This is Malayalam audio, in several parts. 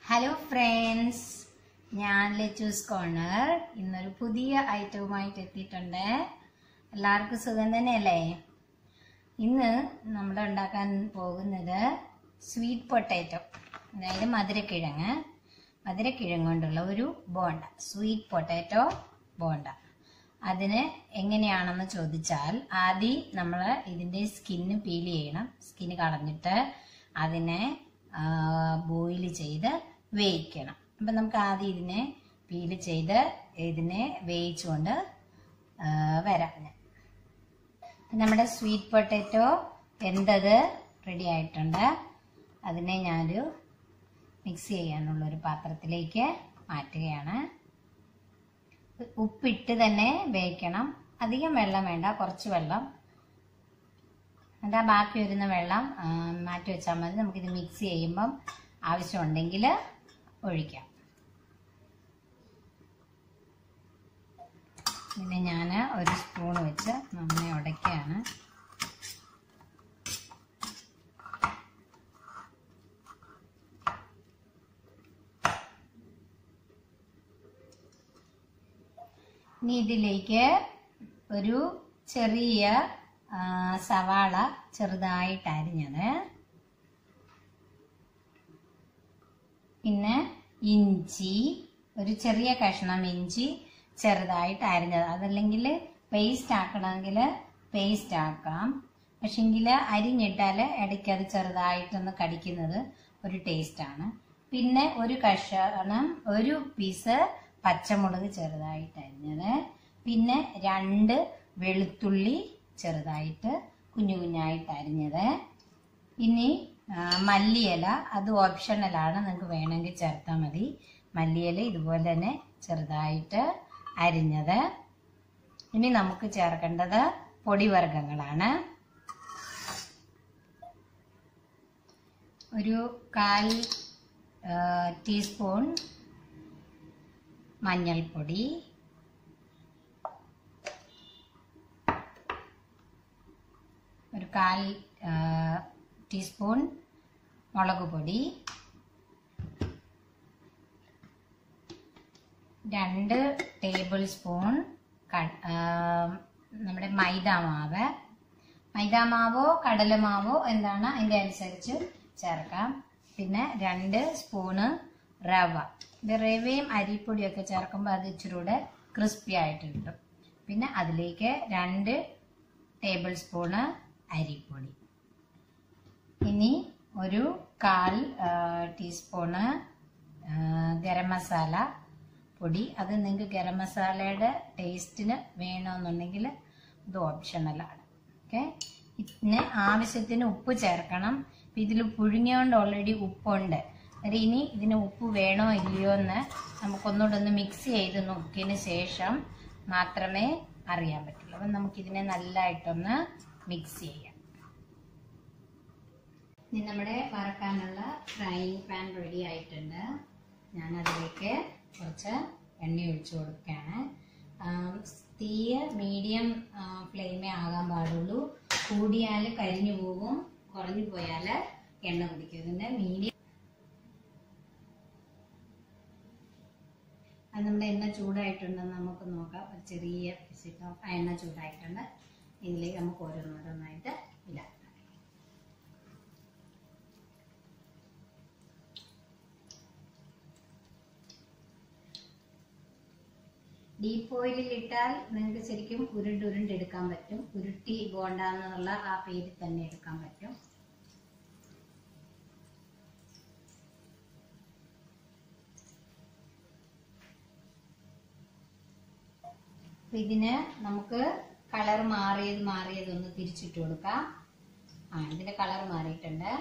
ഹലോ ഫ്രണ്ട്സ് ഞാൻ ലെച്ചൂസ് കോർണർ ഇന്നൊരു പുതിയ ഐറ്റവുമായിട്ട് എത്തിയിട്ടുണ്ട് എല്ലാവർക്കും സുഖം തന്നെയല്ലേ ഇന്ന് നമ്മൾ ഉണ്ടാക്കാൻ പോകുന്നത് സ്വീറ്റ് പൊട്ടാറ്റോ അതായത് മധുരക്കിഴങ്ങ് മധുരക്കിഴങ്ങ് കൊണ്ടുള്ള ഒരു ബോണ്ട സ്വീറ്റ് പൊട്ടാറ്റോ ബോണ്ട അതിന് എങ്ങനെയാണെന്ന് ചോദിച്ചാൽ ആദ്യം നമ്മൾ ഇതിൻ്റെ സ്കിന്ന് പീൽ ചെയ്യണം സ്കിന്ന് കളഞ്ഞിട്ട് അതിനെ ബോയിൽ ചെയ്ത് വേവിക്കണം അപ്പം നമുക്ക് ആദ്യം ഇതിനെ പീൽ ചെയ്ത് ഇതിനെ വേവിച്ചുകൊണ്ട് ആ, വരാം ഞാൻ. നമ്മുടെ സ്വീറ്റ് പൊട്ടാറ്റോ വെന്തത് റെഡി ആയിട്ടുണ്ട് അതിനെ ഞാനൊരു മിക്സ് ചെയ്യാനുള്ള ഒരു പാത്രത്തിലേക്ക് മാറ്റുകയാണ് ഉപ്പിട്ട് തന്നെ വേവിക്കണം അധികം വെള്ളം വേണ്ട കുറച്ച് വെള്ളം എന്നിട്ട് ആ ബാക്കി വരുന്ന വെള്ളം ആ, മാറ്റി വെച്ചാൽ മതി നമുക്കിത് മിക്സ് ചെയ്യുമ്പം ആവശ്യമുണ്ടെങ്കിൽ ഒഴിക്കാം പിന്നെ ഞാൻ ഒരു സ്പൂൺ വെച്ച് നന്നായി ഉടയ്ക്കുകയാണ് ഇനി ഇതിലേക്ക് ഒരു ചെറിയ ആ, സവാള ചെറുതായിട്ട് അരിഞ്ഞത് പിന്നെ ഇഞ്ചി ഒരു ചെറിയ കഷ്ണം ഇഞ്ചി ചെറുതായിട്ട് അരിഞ്ഞത് അതല്ലെങ്കിൽ പേസ്റ്റ് ആക്കണമെങ്കിൽ പേസ്റ്റ് ആക്കാം പക്ഷെങ്കിൽ അരിഞ്ഞിട്ടാൽ ഇടയ്ക്ക് അത് ചെറുതായിട്ടൊന്ന് കടിക്കുന്നത് ഒരു ടേസ്റ്റാണ് പിന്നെ ഒരു കഷ്ണം ഒരു പീസ് പച്ചമുളക് ചെറുതായിട്ട് അരിഞ്ഞത് പിന്നെ രണ്ട് വെളുത്തുള്ളി ചെറുതായിട്ട് കുഞ്ഞു കുഞ്ഞായിട്ട് അരിഞ്ഞത് ഇനി ആ, മല്ലിയില അത് ഓപ്ഷണലാണ് നിങ്ങൾക്ക് വേണമെങ്കിൽ ചേർത്താൽ മതി മല്ലിയില ഇതുപോലെ തന്നെ ചെറുതായിട്ട് അരിഞ്ഞത് ഇനി നമുക്ക് ചേർക്കേണ്ടത് പൊടിവർഗ്ഗങ്ങളാണ് ഒരു കാൽ ആ, ടീസ്പൂൺ മഞ്ഞൾപ്പൊടി ഒരു കാൽ ആ, ടീസ്പൂൺ മുളക് പൊടി രണ്ട് ടേബിൾ സ്പൂൺ ക- ആ, നമ്മുടെ മൈദാമാവ് മൈദാമാവോ കടലമാവോ എന്താണ് അതിൻ്റെ അനുസരിച്ച് ചേർക്കാം പിന്നെ രണ്ട് സ്പൂണ് റവ ഇത് റവയും അരിപ്പൊടിയൊക്കെ ചേർക്കുമ്പോൾ അത് ഇച്ചിരി കൂടെ ക്രിസ്പി ആയിട്ട് കിട്ടും പിന്നെ അതിലേക്ക് രണ്ട് ടേബിൾ സ്പൂണ് അരിപ്പൊടി ഇനി ഒരു കാൽ ആ, ടീസ്പൂണ് ആ, ഗരം മസാല പൊടി അത് നിങ്ങൾക്ക് ഗരം മസാലയുടെ ടേസ്റ്റിന് വേണമെന്നുണ്ടെങ്കിൽ ഇത് ഓപ്ഷണലാണ് ഓക്കെ ഇതിന് ആവശ്യത്തിന് ഉപ്പ് ചേർക്കണം ഇതിൽ പുഴുങ്ങിയോണ്ട് ഓൾറെഡി ഉപ്പുണ്ട് അന്നേരം ഇനി ഇതിന് ഉപ്പ് വേണോ ഇല്ലയോ എന്ന് നമുക്കൊന്നുകൂടെ ഒന്ന് മിക്സ് ചെയ്ത് നോക്കിയതിന് ശേഷം മാത്രമേ അറിയാൻ പറ്റുള്ളൂ അപ്പം നമുക്കിതിനെ നല്ലതായിട്ടൊന്ന് മിക്സ് ചെയ്യാം ഇനി നമ്മുടെ വറക്കാനുള്ള ഫ്രൈയിങ് പാൻ റെഡി ആയിട്ടുണ്ട് ഞാൻ അതിലേക്ക് കുറച്ച് എണ്ണ ഒഴിച്ചു കൊടുക്കുകയാണ് ആം, തീയ മീഡിയം ഫ്ലെയിമേ ആകാൻ പാടുള്ളൂ കൂടിയാൽ കരിഞ്ഞു പോകും കുറഞ്ഞു പോയാൽ എണ്ണ കുടിക്കും ഇതിൻ്റെ മീഡിയം അത് നമ്മുടെ എണ്ണ ചൂടായിട്ടുണ്ടെന്ന് നമുക്ക് നോക്കാം ഒരു ചെറിയ പിസിട്ട് ആ എണ്ണ ചൂടായിട്ടുണ്ട് ഇതിലേക്ക് നമുക്ക് ഓരോന്നോരോന്നായിട്ട് ഇടാം ഡീപ്പ് ഓയിലിൽ ഇട്ടാൽ നിങ്ങൾക്ക് ശരിക്കും ഉരുണ്ട് ഉരുണ്ട് എടുക്കാൻ പറ്റും ഉരുട്ടി ബോണ്ട എന്നുള്ള ആ പേരിൽ തന്നെ എടുക്കാൻ പറ്റും അപ്പൊ ഇതിന് നമുക്ക് കളർ മാറിയത് മാറിയത് ഒന്ന് തിരിച്ചിട്ട് കൊടുക്കാം ആ ഇതിന്റെ കളർ മാറിയിട്ടുണ്ട്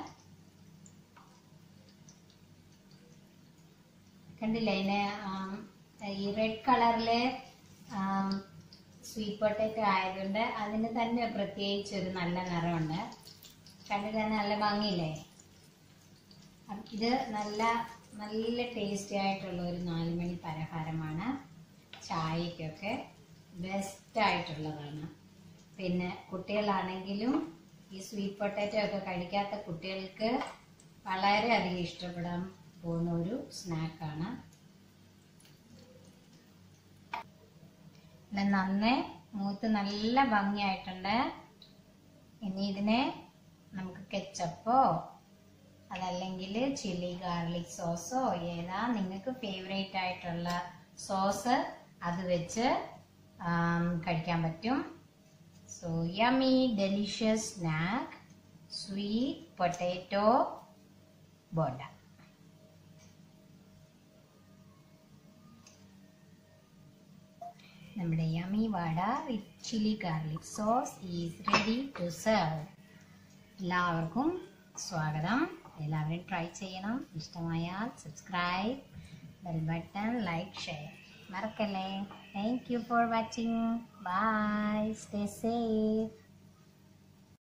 കണ്ടില്ലേ അതിന് ആം, ഈ റെഡ് കളറിലെ സ്വീറ്റ് പൊട്ടറ്റോ ആയതുകൊണ്ട് അതിന് തന്നെ പ്രത്യേകിച്ച് ഒരു നല്ല നിറമുണ്ട് കണ്ടിട്ട് തന്നെ നല്ല ഭംഗിയില്ലേ അപ്പൊ ഇത് നല്ല നല്ല ടേസ്റ്റി ആയിട്ടുള്ള ഒരു നാല് മണി പലഹാരമാണ് ചായക്കൊക്കെ ബെസ്റ്റ് ആയിട്ടുള്ളതാണ് പിന്നെ കുട്ടികളാണെങ്കിലും ഈ സ്വീറ്റ് പൊട്ടാറ്റോ ഒക്കെ കഴിക്കാത്ത കുട്ടികൾക്ക് വളരെയധികം ഇഷ്ടപ്പെടാം പോകുന്ന ഒരു സ്നാക്കാണ് ഇത് നന്നേ മൂത്ത് നല്ല ഭംഗിയായിട്ടുണ്ട് ഇനി ഇതിനെ നമുക്ക് കെച്ചപ്പോ അതല്ലെങ്കിൽ ചില്ലി ഗാർലിക് സോസോ ഏതാ നിങ്ങൾക്ക് ഫേവറേറ്റ് ആയിട്ടുള്ള സോസ് അത് വെച്ച് ആം, കഴിക്കാൻ പറ്റും so yummy delicious snack sweet potato bonda നമ്മുടെ yummy vada with chilli garlic sauce is ready to serve എല്ലാവർക്കും സ്വാഗതം എല്ലാവരും ട്രൈ ചെയ്യണം ഇഷ്ടമായാൽ subscribe bell button like share മറക്കല്ലേ thank you for watching bye stay safe